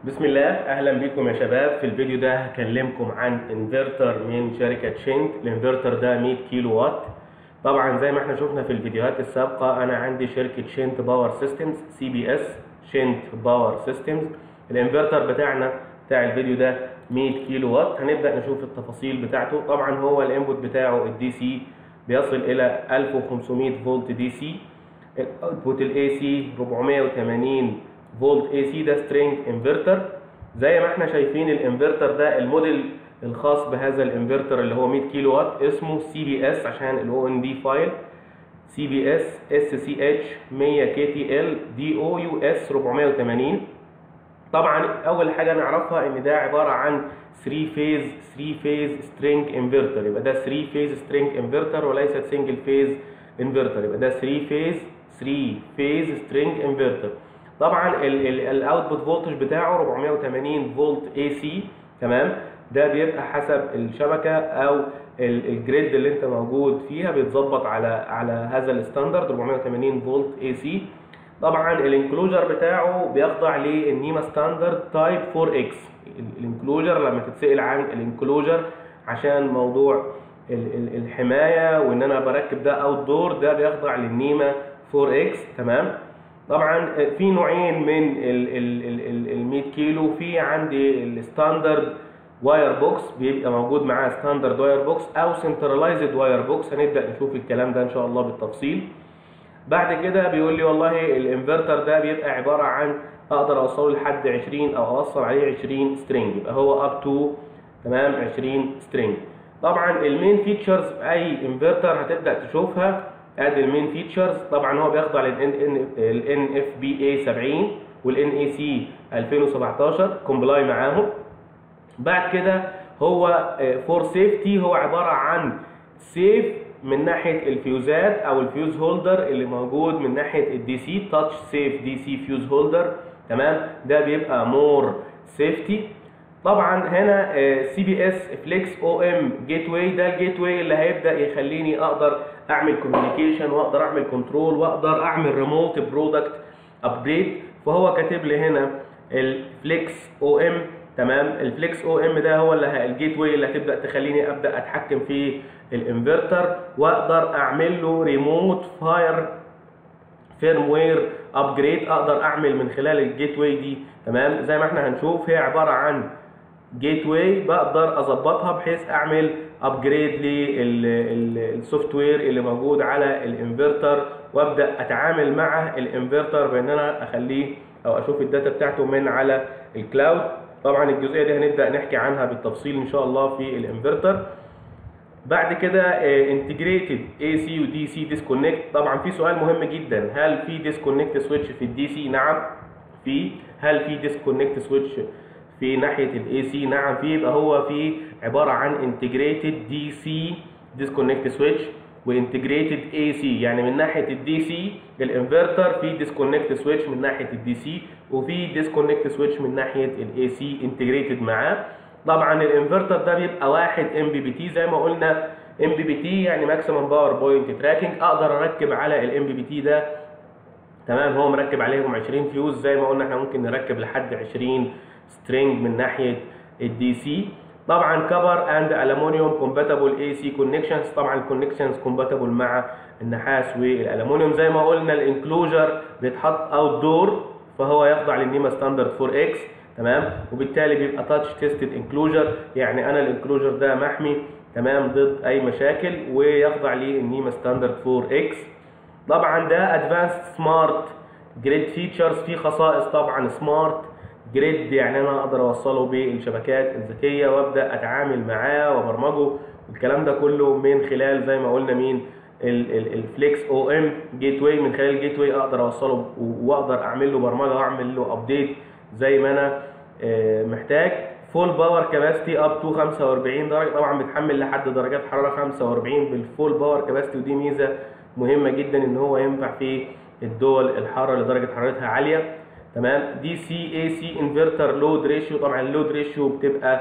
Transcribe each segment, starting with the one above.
بسم الله اهلا بكم يا شباب في الفيديو ده هكلمكم عن انفرتر من شركه شنت الانفرتر ده 100 كيلو وات طبعا زي ما احنا شفنا في الفيديوهات السابقه انا عندي شركه شنت باور سيستمز سي بي اس شنت باور سيستمز الانفرتر بتاعنا بتاع الفيديو ده 100 كيلو وات هنبدا نشوف التفاصيل بتاعته طبعا هو الانبوت بتاعه الدي سي بيصل الى 1500 فولت دي سي الاوتبوت الاي سي 480 فولت اي سي ده سترينج انفرتر زي ما احنا شايفين الانفرتر ده الموديل الخاص بهذا الانفرتر اللي هو 100 كيلو وات اسمه سي بي اس عشان الاو ان دي فايل سي بي اس اس سي اتش 100 كي تي ال دي او يو اس 480 طبعا اول حاجه نعرفها ان ده عباره عن 3 فيز 3 فيز سترينج انفرتر يبقى ده 3 فيز سترينج انفرتر وليست سنجل فيز انفرتر يبقى ده 3 فيز 3 فيز سترينج انفرتر طبعا الاوتبوت فولتج بتاعه 480 فولت اي سي تمام ده بيبقى حسب الشبكه او الجريد اللي انت موجود فيها بيتظبط على على هذا الستاندرد 480 فولت اي سي طبعا الانكلوجر بتاعه بيخضع للنيما ستاندرد تايب 4 اكس الانكلوجر لما تتسال عن الانكلوجر عشان موضوع الحمايه وان انا بركب ده اوت دور ده بيخضع للنيما 4 اكس تمام طبعا في نوعين من ال 100 كيلو في عندي الستاندرد واير بوكس بيبقى موجود معاه ستاندرد واير بوكس او سنترلايزد واير بوكس هنبدا نشوف الكلام ده ان شاء الله بالتفصيل بعد كده بيقول لي والله الانفرتر ده بيبقى عباره عن اقدر اوصله لحد 20 او اوصل عليه 20 سترينج يبقى هو اب تو تمام 20 سترينج طبعا المين فيتشرز اي انفرتر هتبدا تشوفها ادي المين فيتشرز طبعا هو بيخضع للان اف بي اي 70 والان اي سي 2017 كومبلاي معاهم بعد كده هو فور سيفتي هو عباره عن سيف من ناحيه الفيوزات او الفيوز هولدر اللي موجود من ناحيه الدي سي تاتش سيف دي سي فيوز هولدر تمام ده بيبقى مور سيفتي طبعا هنا سي بي اس فليكس او ام جيت واي ده الجيت واي اللي هيبدا يخليني اقدر اعمل كوميونيكيشن واقدر اعمل كنترول واقدر اعمل ريموت برودكت ابجريد فهو كاتب لي هنا الفليكس او ام تمام الفليكس او ام ده هو اللي الجيت واي اللي هتبدا تخليني ابدا اتحكم في الانفرتر واقدر اعمل له ريموت فاير فيرموير ابجريد اقدر اعمل من خلال الجيت واي دي تمام زي ما احنا هنشوف هي عباره عن جيت واي بقدر اظبطها بحيث اعمل ابجريد للسوفت وير اللي موجود على الانفرتر وابدا اتعامل مع الانفرتر بان انا اخليه او اشوف الداتا بتاعته من على الكلاود طبعا الجزئيه دي هنبدا نحكي عنها بالتفصيل ان شاء الله في الانفرتر بعد كده انتجريتد اي سي ودي سي ديسكونكت طبعا في سؤال مهم جدا هل في ديسكونكت سويتش في الدي سي نعم في هل في ديسكونكت سويتش في ناحيه الاي سي نعم في يبقى هو في عباره عن انتجريتد دي سي ديسكونكت سويتش وانتجريتد اي سي يعني من ناحيه الدي سي الانفرتر في ديسكونكت سويتش من ناحيه الدي سي وفي ديسكونكت سويتش من ناحيه الاي سي انتجريتد معاه طبعا الانفرتر ده بيبقى واحد ام بي بي تي زي ما قلنا ام بي بي تي يعني ماكسيمم باور بوينت تراكنج اقدر اركب على الام بي بي تي ده تمام هو مركب عليهم 20 فيوز زي ما قلنا احنا ممكن نركب لحد 20 سترينج من ناحيه الدي سي طبعا كبر اند الومنيوم كومباتبل اي سي كونكشنز طبعا الكونكشنز كومباتبل مع النحاس والالومنيوم زي ما قلنا الانكلوجر بيتحط اوت دور فهو يخضع للنيما ستاندرد 4 اكس تمام وبالتالي بيبقى تاتش تيستد انكلوجر يعني انا الانكلوجر ده محمي تمام ضد اي مشاكل ويخضع للنيما ستاندرد 4 اكس طبعا ده ادفانسد سمارت جريد فيتشرز فيه خصائص طبعا سمارت جريد يعني انا اقدر اوصله بالشبكات الذكيه وابدا اتعامل معاه وابرمجه الكلام ده كله من خلال زي ما قلنا مين الفليكس او ام جيت واي من خلال الجيت واي اقدر اوصله واقدر اعمل له برمجه واعمل له ابديت زي ما انا محتاج فول باور كاباسيتي اب تو 45 درجه طبعا بتحمل لحد درجات حراره 45 بالفول باور كاباسيتي ودي ميزه مهمه جدا ان هو ينفع في الدول الحاره اللي درجه حرارتها عاليه تمام دي سي اي سي انفرتر لود ريشيو طبعا اللود ريشيو بتبقى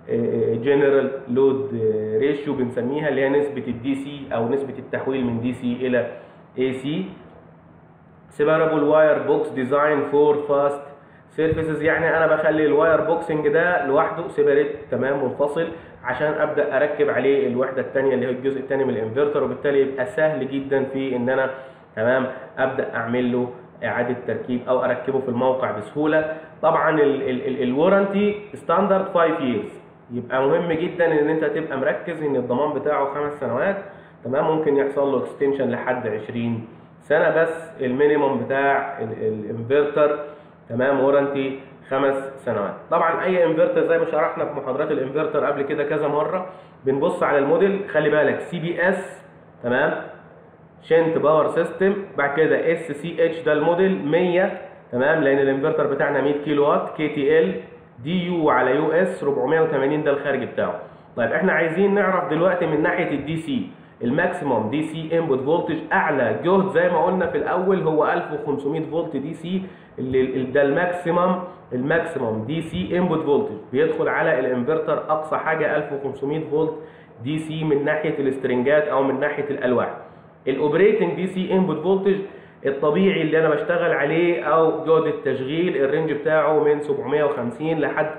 جنرال لود ريشيو بنسميها اللي هي نسبه الدي سي او نسبه التحويل من دي سي الى اي سي سيبارابل واير بوكس ديزاين فور فاست سيرفيسز يعني انا بخلي الواير بوكسنج ده لوحده سيبريت تمام منفصل عشان ابدا اركب عليه الوحده الثانيه اللي هو الجزء الثاني من الانفرتر وبالتالي يبقى سهل جدا في ان انا تمام ابدا اعمل له اعاده تركيب او اركبه في الموقع بسهوله طبعا الورنتي ستاندرد 5 years يبقى مهم جدا ان انت تبقى مركز ان الضمان بتاعه خمس سنوات تمام ممكن يحصل له اكستنشن لحد 20 سنه بس المينيموم بتاع الانفرتر تمام ورنتي خمس سنوات طبعا اي انفرتر زي ما شرحنا في محاضرات الانفرتر قبل كده كذا مره بنبص على الموديل خلي بالك سي بي اس تمام شنت باور سيستم بعد كده اس سي اتش ده الموديل 100 تمام لان الانفرتر بتاعنا 100 كيلو وات كي تي ال دي يو على يو اس 480 ده الخارج بتاعه طيب احنا عايزين نعرف دلوقتي من ناحيه الدي سي الماكسيموم دي سي انبوت فولتج اعلى جهد زي ما قلنا في الاول هو 1500 فولت دي سي اللي ده الماكسيمم الماكسيمم دي سي انبوت فولتج بيدخل على الانفرتر اقصى حاجه 1500 فولت دي سي من ناحيه السترنجات او من ناحيه الالواح الاوبريتنج دي سي انبوت فولتج الطبيعي اللي انا بشتغل عليه او جهد التشغيل الرينج بتاعه من 750 لحد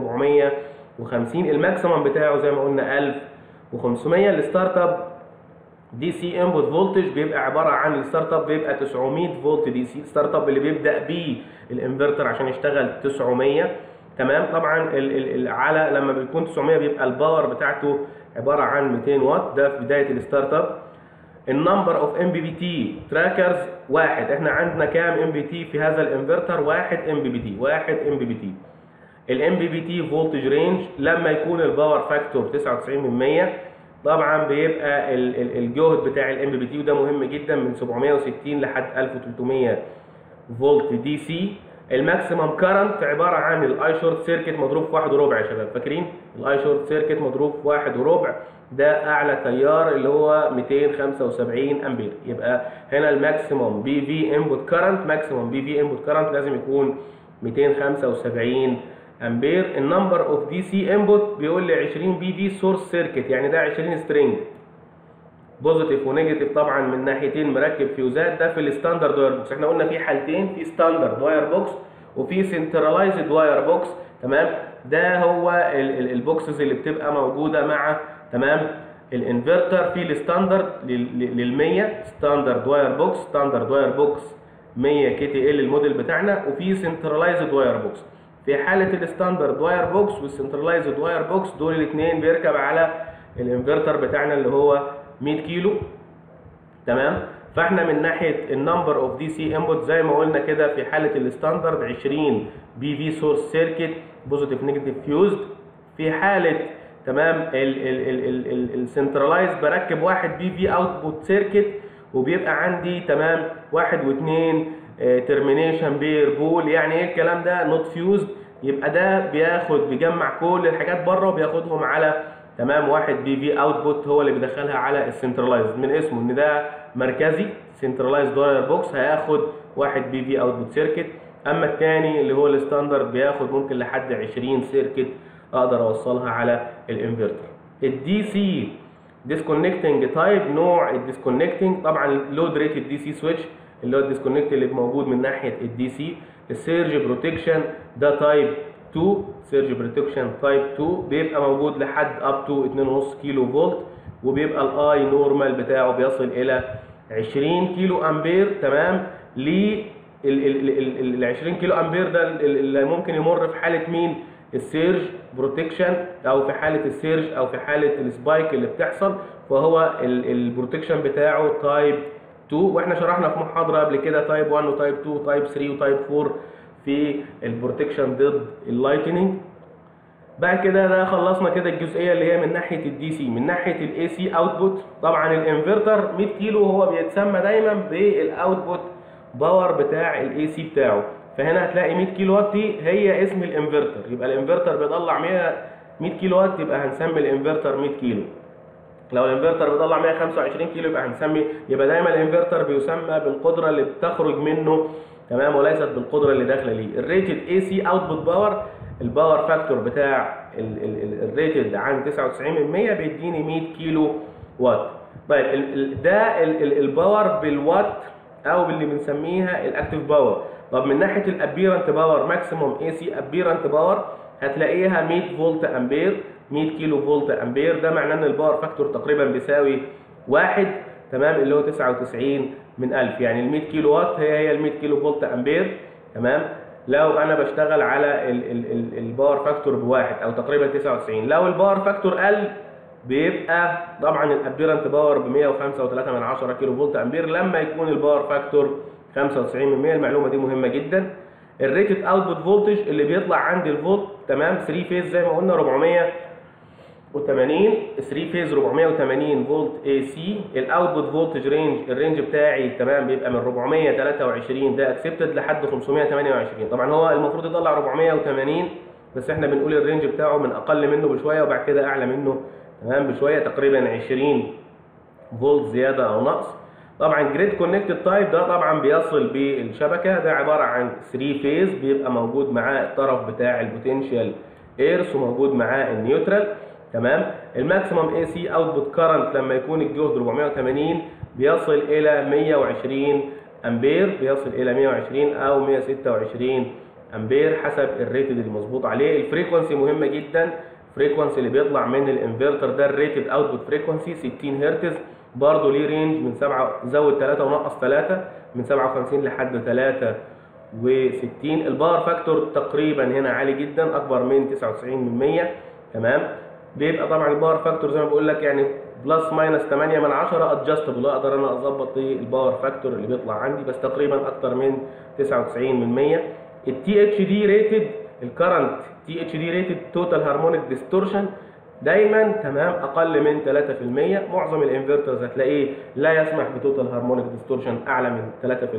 1450 الماكسيمم بتاعه زي ما قلنا 1500 الستارت اب دي سي انبوت فولتج بيبقى عباره عن الستارت اب بيبقى 900 فولت دي سي الستارت اب اللي بيبدا بيه الانفرتر عشان يشتغل 900 تمام طبعا ال ال على لما بيكون 900 بيبقى الباور بتاعته عباره عن 200 واط ده في بدايه الستارت اب النمبر اوف ام بي بي تي تراكرز واحد احنا عندنا كام ام بي تي في هذا الانفرتر واحد ام بي بي تي واحد ام بي بي تي الام بي بي تي فولتج رينج لما يكون الباور فاكتور 99% طبعا بيبقى الجهد بتاع الام بي بي تي وده مهم جدا من 760 لحد 1300 فولت دي سي الماكسيمم كارنت عباره عن الاي شورت سيركت مضروب في واحد وربع يا شباب فاكرين الاي شورت سيركت مضروب في واحد وربع ده اعلى تيار اللي هو 275 امبير يبقى هنا الماكسيمم بي في انبوت كارنت ماكسيمم بي في انبوت كارنت لازم يكون 275 امبير النمبر اوف دي سي انبوت بيقول لي 20 بي في سورس سيركت يعني ده 20 سترينج بوزيتيف ونيجاتيف طبعا من ناحيتين مركب فيوزات ده في الستاندرد واير بوكس احنا قلنا في حالتين في ستاندرد واير بوكس وفي سنترلايزد واير بوكس تمام ده هو البوكسز اللي بتبقى موجوده مع تمام الانفرتر في الستاندرد لل 100 ستاندرد واير بوكس ستاندرد واير بوكس 100 كي تي ال الموديل بتاعنا وفي سنترلايزد واير بوكس في حاله الستاندرد واير بوكس والسنترلايزد واير بوكس دول الاثنين بيركب على الانفرتر بتاعنا اللي هو 100 كيلو تمام فاحنا من ناحيه النمبر اوف دي سي انبوت زي ما قلنا كده في حاله الستاندرد 20 بي في سورس سيركت بوزيتيف نيجاتيف فيوزد في حاله تمام السنترلايز بركب واحد بي في اوتبوت سيركت وبيبقى عندي تمام واحد واثنين ترمينيشن بير بول يعني ايه الكلام ده نوت فيوزد يبقى ده بياخد بيجمع كل الحاجات بره وبياخدهم على تمام واحد بي في اوتبوت هو اللي بيدخلها على السنترلايز من اسمه ان ده مركزي سنترلايز واير بوكس هياخد واحد بي في اوتبوت سيركت اما الثاني اللي هو الستاندرد بياخد ممكن لحد 20 سيركت اقدر اوصلها على الانفرتر الدي سي ديسكونكتنج تايب نوع الديسكونكتنج طبعا لود ريتد دي سي سويتش اللي هو الديسكونكت اللي موجود من ناحيه الدي سي السيرج بروتكشن ده تايب 2 سيرج بروتكشن تايب 2 بيبقى موجود لحد اب تو 2.5 كيلو فولت وبيبقى الاي نورمال بتاعه بيصل الى 20 كيلو امبير تمام ل ال 20 كيلو امبير ده اللي ممكن يمر في حاله مين السيرج بروتكشن او في حاله السيرج او في حاله السبايك اللي بتحصل فهو البروتكشن بتاعه تايب 2 واحنا شرحنا في محاضره قبل كده تايب 1 وتايب 2 وتايب 3 وتايب 4 في البروتكشن ضد اللايتنينج بعد كده ده خلصنا كده الجزئيه اللي هي من ناحيه الدي سي من ناحيه الاي سي اوتبوت طبعا الانفرتر 100 كيلو هو بيتسمى دايما بالاوتبوت باور بتاع الاي سي بتاعه فهنا هتلاقي 100 كيلو وات دي هي اسم الانفرتر يبقى الانفرتر بيطلع 100 100 كيلو وات يبقى هنسمي الانفرتر 100 كيلو لو الانفرتر بيطلع 125 كيلو يبقى هنسمي يبقى دايما الانفرتر بيسمى بالقدره اللي بتخرج منه تمام وليست بالقدره اللي داخله ليه الريتد اي سي اوتبوت باور الباور فاكتور بتاع الريتد عن 99% بيديني 100 كيلو وات طيب ال ال ده ال الباور بالوات او باللي بنسميها الاكتيف باور طب من ناحيه الابيرنت باور ماكسيموم اي سي ابيرنت باور هتلاقيها 100 فولت امبير 100 كيلو فولت امبير ده معناه ان الباور فاكتور تقريبا بيساوي واحد تمام اللي هو 99 من 1000 يعني ال 100 كيلو وات هي هي ال 100 كيلو فولت امبير تمام لو انا بشتغل على ال- ال- ال- الباور فاكتور بواحد او تقريبا 99 لو الباور فاكتور قل بيبقى طبعا الابيرنت باور ب 105.3 من 10 كيلو فولت امبير لما يكون الباور فاكتور 95 من 100 المعلومه دي مهمه جدا الريتد اوتبوت فولتج اللي بيطلع عندي الفولت تمام 3 فيز زي ما قلنا 480 3 فيز 480 فولت اي سي الاوتبوت فولتج رينج الرينج بتاعي تمام بيبقى من 423 ده اكسبتد لحد 528 طبعا هو المفروض يطلع 480 بس احنا بنقول الرينج بتاعه من اقل منه بشويه وبعد كده اعلى منه تمام بشويه تقريبا 20 فولت زياده او نقص طبعا جريد كونكتد تايب ده طبعا بيصل بالشبكه ده عباره عن 3 فيز بيبقى موجود معاه الطرف بتاع البوتنشال ايرس وموجود معاه النيوترال تمام الماكسيمم اي سي اوتبوت كارنت لما يكون الجهد 480 بيصل الى 120 امبير بيصل الى 120 او 126 امبير حسب الريتد اللي مظبوط عليه الفريكونسي مهمه جدا الفريكونسي اللي بيطلع من الانفرتر ده الريتد اوتبوت فريكونسي 60 هرتز برضه ليه رينج من 7 زود 3 ونقص 3 من 57 لحد 63 الباور فاكتور تقريبا هنا عالي جدا اكبر من 99 من 100 تمام بيبقى طبعا الباور فاكتور زي ما بقول لك يعني بلس ماينس 8 من 10 ادجستبل اقدر انا اظبط الباور فاكتور اللي بيطلع عندي بس تقريبا اكتر من 99 من 100 التي اتش دي ريتد الكرنت تي اتش دي ريتد توتال هارمونيك ديستورشن دايما تمام اقل من 3% معظم الانفرترز هتلاقيه لا يسمح بتوتال هارمونيك ديستورشن اعلى من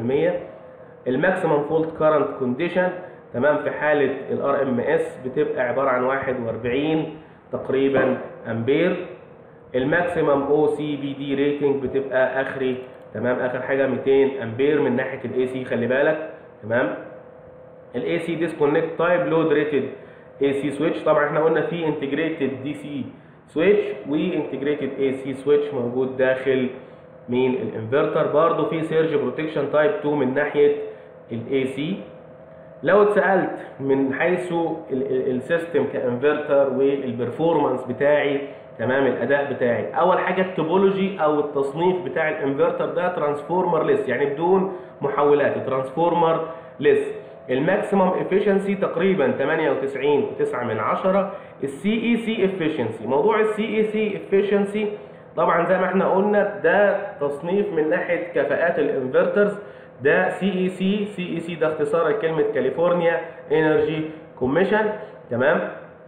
3% الماكسيمم فولت كارنت كونديشن تمام في حاله الار ام اس بتبقى عباره عن 41 تقريبا امبير الماكسيمم او سي بي دي ريتنج بتبقى اخري تمام اخر حاجه 200 امبير من ناحيه الاي سي خلي بالك تمام الاي سي ديسكونكت تايب لود ريتد اي سي سويتش طبعا احنا قلنا في انتجريتد دي سي سويتش وانتجريتد اي سي سويتش موجود داخل مين الانفرتر برضه في سيرج بروتكشن تايب 2 من ناحيه الاي سي لو اتسالت من حيث السيستم كانفرتر والبرفورمانس بتاعي تمام الاداء بتاعي اول حاجه التوبولوجي او التصنيف بتاع الانفرتر ده ترانسفورمر ليس يعني بدون محولات ترانسفورمر ليس الماكسيمم افيشنسي تقريبا 98.9 من 10 السي اي سي افيشنسي موضوع السي اي سي افيشنسي طبعا زي ما احنا قلنا ده تصنيف من ناحيه كفاءات الانفرترز ده سي اي سي سي اي سي ده اختصار لكلمه كاليفورنيا انرجي كوميشن تمام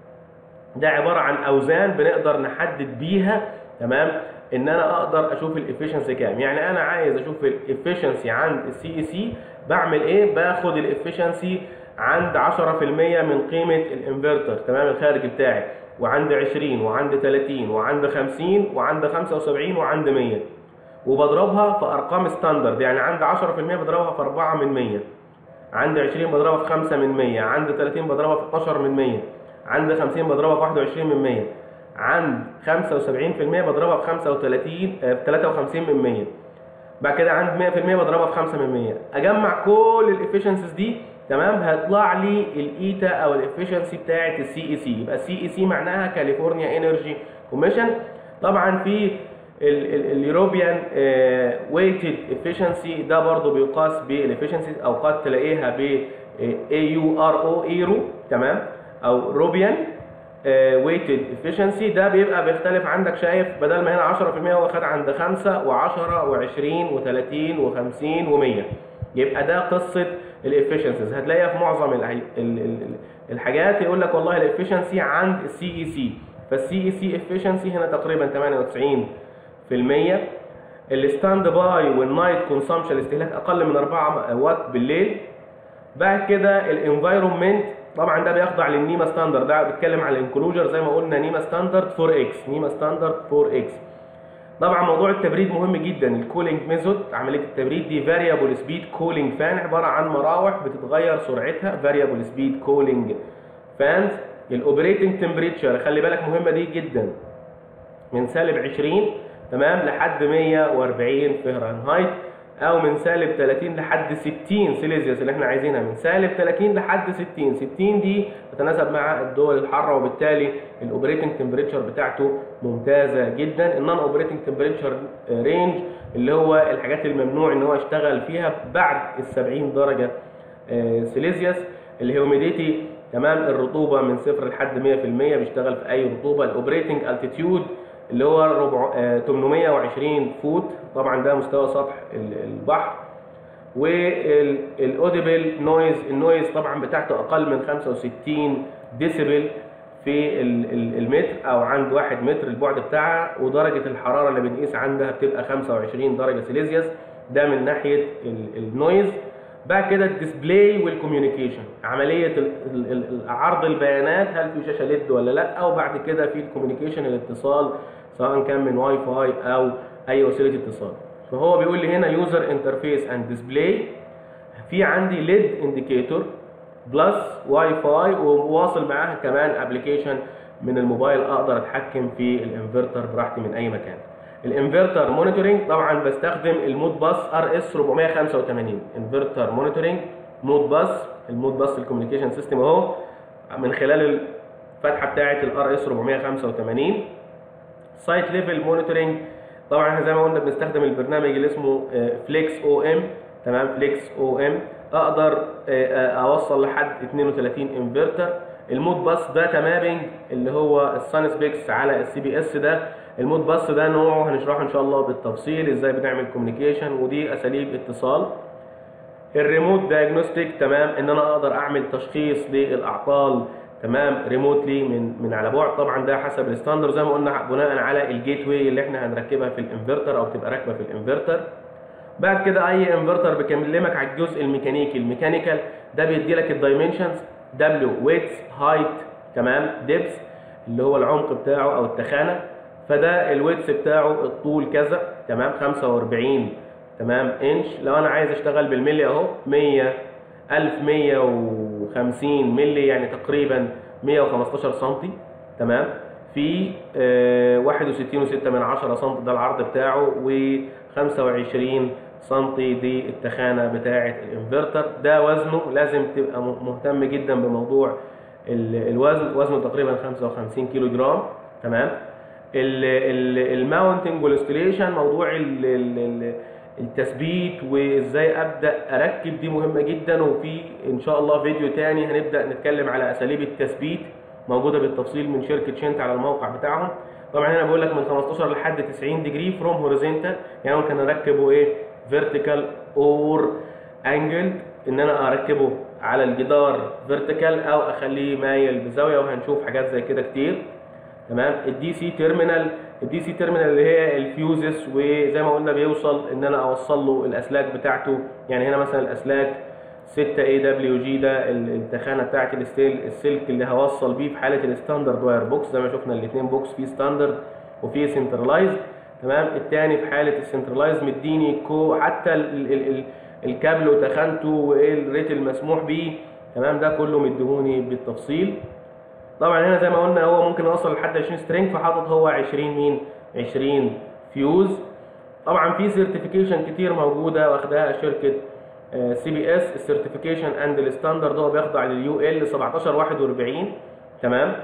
ده عباره عن اوزان بنقدر نحدد بيها تمام ان انا اقدر اشوف الافشنسي كام يعني انا عايز اشوف الافشنسي عند السي اي سي بعمل ايه باخد الافشنسي عند 10% من قيمه الانفرتر تمام الخارجي بتاعي وعند 20 وعند 30 وعند 50 وعند 75 وعند 100 وبضربها في ارقام ستاندرد يعني عند 10% بضربها في 4 من 100 عند 20 بضربها في 5 من 100 عند 30 بضربها في 12 من 100 عند 50 بضربها في 21 من 100 عند 75% بضربها في 35 في 53 من 100 بعد كده عند 100% بضربها في 5 من 100 اجمع كل الافشنسيز دي تمام هيطلع لي الايتا او الافشنسي بتاعه السي اي سي يبقى السي اي سي معناها كاليفورنيا انرجي كوميشن طبعا في اليوروبيان ويتد افشنسي ده برضو بيقاس بالافشنسي اوقات تلاقيها ب اي يو ار او ايرو تمام او روبيان ويتد افشنسي ده بيبقى بيختلف عندك شايف بدل ما هنا 10% هو خد عند 5 و10 و20 و30 و50 و100 يبقى ده قصه الافشنسيز هتلاقيها في معظم الع- ال- ال- الحاجات يقول لك والله الافشنسي عند السي اي سي فالسي اي سي افشنسي هنا تقريبا 98% الستاند باي والنايت كونسامشن الاستهلاك اقل من 4 وات بالليل بعد كده الانفايرمنت طبعا ده بيخضع للنيما ستاندرد ده بيتكلم على الانكلوجر زي ما قلنا نيما ستاندرد 4 اكس نيما ستاندرد 4 اكس طبعا موضوع التبريد مهم جدا الكولينج ميثود عمليه التبريد دي فاريبل سبيد كولينج فان عباره عن مراوح بتتغير سرعتها فاريبل سبيد كولينج فانز الاوبريتنج تمبريتشر خلي بالك مهمه دي جدا من سالب 20 تمام لحد 140 فهرنهايت او من سالب 30 لحد 60 سيليزيوس اللي احنا عايزينها من سالب 30 لحد 60 60 دي تتناسب مع الدول الحاره وبالتالي الاوبريتنج تمبريتشر بتاعته ممتازه جدا النون اوبريتنج تمبريتشر رينج اللي هو الحاجات الممنوع ان هو يشتغل فيها بعد ال 70 درجه سيليزيوس الهيوميديتي تمام الرطوبه من صفر لحد 100% بيشتغل في اي رطوبه الاوبريتنج التيتيود اللي هو ربع آه 820 فوت طبعا ده مستوى سطح البحر والاوديبل نويز النويز طبعا بتاعته اقل من 65 ديسيبل في المتر او عند 1 متر البعد بتاعها ودرجه الحراره اللي بنقيس عندها بتبقى 25 درجه سيليزيوس ده من ناحيه النويز بعد كده الديسبلاي والكوميونيكيشن عمليه عرض البيانات هل في شاشه ليد ولا لا او بعد كده في الكوميونيكيشن الاتصال سواء كان من واي فاي او اي وسيله اتصال فهو بيقول لي هنا يوزر انترفيس اند ديسبلاي في عندي ليد انديكيتور بلس واي فاي وواصل معاها كمان ابلكيشن من الموبايل اقدر اتحكم في الانفرتر براحتي من اي مكان الانفرتر مونيتورنج طبعا بستخدم المود باس ار اس 485 انفرتر مونيتورنج مود باس المود باس الكوميونيكيشن سيستم اهو من خلال الفتحه بتاعه الار اس 485 سايت ليفل مونيتورنج طبعا احنا زي ما قلنا بنستخدم البرنامج اللي اسمه فليكس او ام تمام فليكس او ام اقدر اوصل لحد 32 انفرتر المود باس داتا مابنج اللي هو السان سبيكس على السي بي اس ده المود باس ده نوعه هنشرحه ان شاء الله بالتفصيل ازاي بنعمل كوميونيكيشن ودي اساليب اتصال الريموت دايجنوستيك تمام ان انا اقدر اعمل تشخيص للاعطال تمام ريموتلي من من على بعد طبعا ده حسب الستاندر زي ما قلنا بناء على الجيت واي اللي احنا هنركبها في الانفرتر او تبقى راكبه في الانفرتر بعد كده اي انفرتر بيكلمك على الجزء الميكانيكي الميكانيكال ده بيدي لك الدايمنشنز دبليو ويتس هايت تمام ديبس اللي هو العمق بتاعه او التخانه فده الويتس بتاعه الطول كذا تمام 45 تمام انش لو انا عايز اشتغل بالملي اهو 100 1150 ملي يعني تقريبا 115 سم تمام في آه 61.6 من 10 سم ده العرض بتاعه و25 سم دي التخانه بتاعه الانفرتر ده وزنه لازم تبقى مهتم جدا بموضوع الوزن وزنه تقريبا 55 كيلو جرام تمام الماونتنج والانستليشن موضوع ال ال التثبيت وازاي ابدا اركب دي مهمه جدا وفي ان شاء الله فيديو تاني هنبدا نتكلم على اساليب التثبيت موجوده بالتفصيل من شركه شنت على الموقع بتاعهم طبعا هنا بقول لك من 15 لحد 90 ديجري فروم هوريزونتال يعني ممكن اركبه ايه فيرتيكال اور انجل ان انا اركبه على الجدار فيرتيكال او اخليه مايل بزاويه وهنشوف حاجات زي كده كتير تمام الدي سي تيرمينال الدي سي تيرمينال اللي هي الفيوزز وزي ما قلنا بيوصل ان انا اوصل له الاسلاك بتاعته يعني هنا مثلا الاسلاك 6 اي دبليو جي ده التخانه بتاعت الستيل السلك اللي هوصل بيه في حاله الستاندرد واير بوكس زي ما شفنا الاثنين بوكس فيه ستاندرد وفيه سنترلايزد تمام الثاني في حاله السنترلايز مديني كو حتى ال ال ال الكابل وتخانته وايه الريت المسموح بيه تمام ده كله مديهوني بالتفصيل طبعا هنا زي ما قلنا هو ممكن يوصل لحد 20 سترينج فحاطط هو 20 مين 20 فيوز طبعا في سيرتيفيكيشن كتير موجوده واخداها شركه سي بي اس السيرتيفيكيشن اند الستاندرد هو بيخضع لليو ال 1741 تمام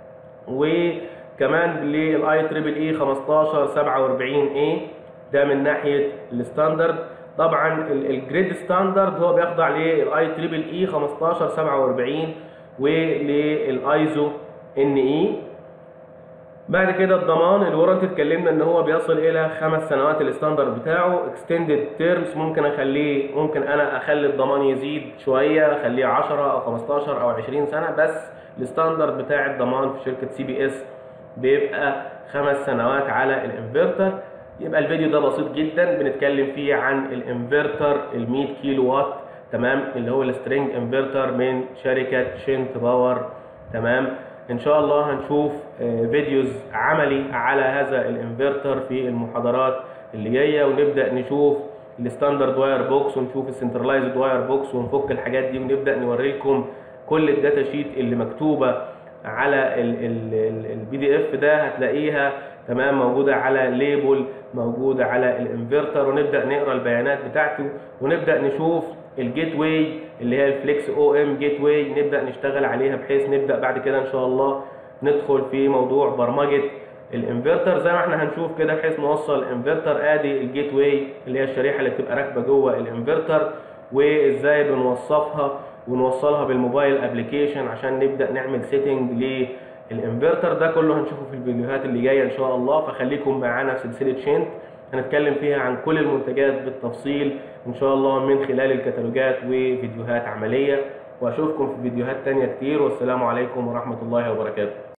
وكمان للاي تريبل اي 1547 اي ده من ناحيه الستاندرد طبعا الجريد ستاندرد هو بيخضع للاي تريبل اي 1547 وللايزو ان اي بعد كده الضمان الورنت اتكلمنا ان هو بيصل الى خمس سنوات الستاندرد بتاعه اكستندد تيرمز ممكن اخليه ممكن انا اخلي الضمان يزيد شويه اخليه 10 او 15 او 20 سنه بس الستاندرد بتاع الضمان في شركه سي بي اس بيبقى خمس سنوات على الانفرتر يبقى الفيديو ده بسيط جدا بنتكلم فيه عن الانفرتر ال 100 كيلو وات تمام اللي هو السترينج انفرتر من شركه شنت باور تمام ان شاء الله هنشوف فيديوز عملي على هذا الانفرتر في المحاضرات اللي جايه ونبدا نشوف الستاندرد واير بوكس ونشوف السنترلايزد واير بوكس ونفك الحاجات دي ونبدا نوري لكم كل الداتا شيت اللي مكتوبه على البي دي اف ده هتلاقيها تمام موجوده على ليبل موجوده على الانفرتر ونبدا نقرا البيانات بتاعته ونبدا نشوف الجيت واي اللي هي الفليكس او ام جيت واي نبدا نشتغل عليها بحيث نبدا بعد كده ان شاء الله ندخل في موضوع برمجه الانفرتر زي ما احنا هنشوف كده بحيث نوصل الانفرتر ادي الجيت واي اللي هي الشريحه اللي بتبقى راكبه جوه الانفرتر وازاي بنوصفها ونوصلها بالموبايل ابلكيشن عشان نبدا نعمل سيتنج للانفرتر ده كله هنشوفه في الفيديوهات اللي جايه ان شاء الله فخليكم معانا في سلسله شنت هنتكلم فيها عن كل المنتجات بالتفصيل ان شاء الله من خلال الكتالوجات وفيديوهات عمليه واشوفكم في فيديوهات تانية كتير والسلام عليكم ورحمه الله وبركاته